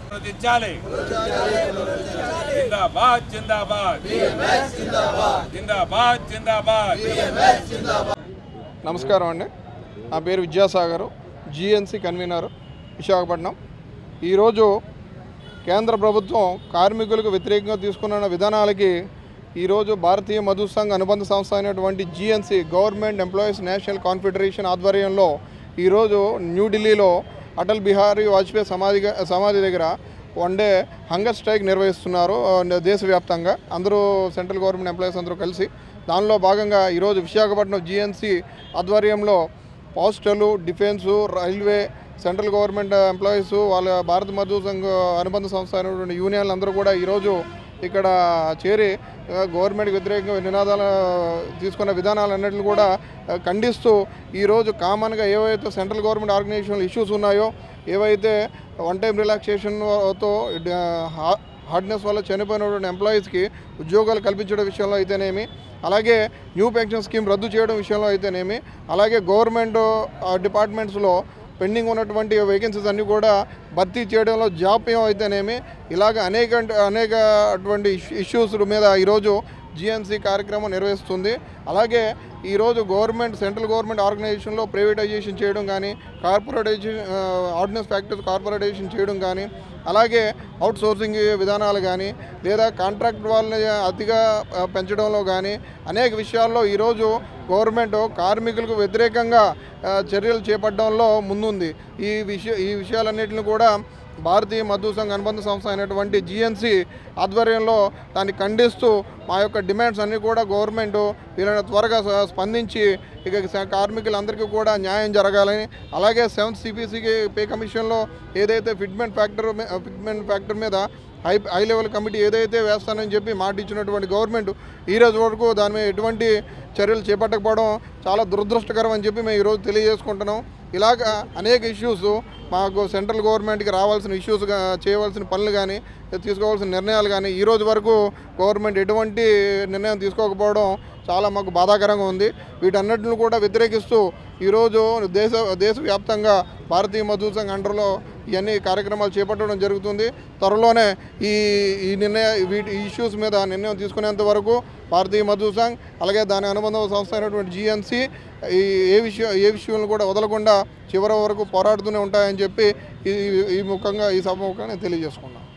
పునరుద్ధరించాలి జిందాబాద్ జిందాబాద్ జిందాబాద్ జిందాబాద్ నమస్కారం అండి నా పేరు విద్యాసాగర్ జిఎన్సి కన్వీనర్ విశాఖపట్నం ఈరోజు కేంద్ర ప్రభుత్వం కార్మికులకు వ్యతిరేకంగా తీసుకున్న విధానాలకి ఈరోజు భారతీయ మధు సంఘ్ అనుబంధ సంస్థ అయినటువంటి GNC government employees national confederation ఆధ్వర్యంలో ఈరోజు న్యూఢిల్లీలో అటల్ బిహారీ వాజ్పేయి సమాధి సమాధి దగ్గర వన్ డే హంగర్ స్ట్రైక్ నిర్వహిస్తున్నారు ఆ, దేశవ్యాప్తంగా అందరూ సెంట్రల్ గవర్నమెంట్ ఎంప్లాయీస్ అందరూ కలిసి దానిలో భాగంగా ఈరోజు విశాఖపట్నం జిఎన్సి ఆధ్వర్యంలో postal defence railway central government employees వాళ్ళ భారత మధు సంఘ అనుబంధ సంస్థ అయినటువంటి యూనియన్లు అందరూ కూడా ఈరోజు ఇక్కడ చేరి ఆ, గవర్నమెంట్ వ్యతిరేకంగా నినాదాలు తీసుకున్న విధానాలన్నింటిని కూడా ఆ, ఖండిస్తూ ఈరోజు కామన్గా ఏవైతే సెంట్రల్ గవర్నమెంట్ ఆర్గనైజేషన్ ఇష్యూస్ ఉన్నాయో ఏవైతే వన్ టైం రిలాక్సేషన్తో హార్డ్నెస్ వల్ల చనిపోయినటువంటి ఎంప్లాయీస్కి ఉద్యోగాలు కల్పించడం విషయంలో అయితేనేమి అలాగే న్యూ పెన్షన్ స్కీమ్ రద్దు చేయడం విషయంలో అయితేనేమి అలాగే గవర్నమెంట్ డిపార్ట్మెంట్స్లో పెండింగ్ ఉన్నటువంటి వేకెన్సీస్ అన్నీ కూడా భర్తీ చేయడంలో జాప్యం అయితేనేమి ఇలాగ అనేక అనేక అటువంటి ఇష్యూస్ మీద ఈరోజు జిఎన్సీ కార్యక్రమం నిర్వహిస్తుంది అలాగే ఈరోజు గవర్నమెంట్ సెంట్రల్ గవర్నమెంట్ ఆర్గనైజేషన్లో ప్రైవేటైజేషన్ చేయడం కానీ కార్పొరేటైజేషన్ ఆర్డినెన్స్ ఫ్యాక్టరీస్ కార్పొరేటైజేషన్ చేయడం కానీ అలాగే అవుట్ సోర్సింగ్ విధానాలు కానీ లేదా కాంట్రాక్ట్ వాళ్ళని అతిగా ఆ, పెంచడంలో కానీ అనేక విషయాల్లో ఈరోజు గవర్నమెంట్ కార్మికులకు వ్యతిరేకంగా ఆ, చర్యలు చేపట్టడంలో ముందుంది ఈ విషయ ఈ విషయాలన్నింటిని కూడా భారతీయ మధు సంఘ అనుబంధ సంస్థ అయినటువంటి జిఎన్సి ఆధ్వర్యంలో దాన్ని ఖండిస్తూ మా యొక్క డిమాండ్స్ అన్నీ కూడా గవర్నమెంట్ వీళ్ళని త్వరగా స- స్పందించి ఇక స- కార్మికులందరికీ కూడా న్యాయం జరగాలని అలాగే సెవెంత్ సిపిసికి పే కమిషన్లో ఏదైతే ఫిట్మెంట్ ఫ్యాక్టర్ మీ- ఫిట్మెంట్ ఫ్యాక్టర్ మీద హై హై లెవెల్ కమిటీ ఏదైతే వేస్తానని చెప్పి మాట ఇచ్చినటువంటి గవర్నమెంట్ ఈ రోజు వరకు దాని మీద ఎటువంటి చర్యలు చేపట్టకపోవడం చాలా దురదృష్టకరం అని చెప్పి మేము ఈరోజు తెలియజేసుకుంటున్నాం ఇలాగా అనేక ఇష్యూస్ మాకు సెంట్రల్ గవర్నమెంట్కి రావాల్సిన ఇష్యూస్ చేయవలసిన పనులు కానీ తీసుకోవాల్సిన నిర్ణయాలు కానీ ఈ రోజు వరకు గవర్నమెంట్ ఎటువంటి నిర్ణయం తీసుకోకపోవడం చాలా మాకు బాధాకరంగా ఉంది వీటన్నిటిని కూడా వ్యతిరేకిస్తూ ఈరోజు దేశ దేశవ్యాప్తంగా భారతీయ మధు సంఘ్ అండర్లో ఇవన్నీ కార్యక్రమాలు చేపట్టడం జరుగుతుంది త్వరలోనే ఈ ఈ నిర్ణయ వీటి ఈ ఇష్యూస్ మీద నిర్ణయం తీసుకునేంత వరకు భారతీయ మధు సంఘ్ అలాగే దాని అనుబంధ సంస్థ అయినటువంటి జిఎన్సి ఈ ఏ విషయం ఏ విషయంలో కూడా వదలకుండా చివరి వరకు పోరాడుతూనే ఉంటాయని చెప్పి ఈ ఈ ముఖంగా ఈ సభ ముఖంగా నేను తెలియజేసుకున్నాను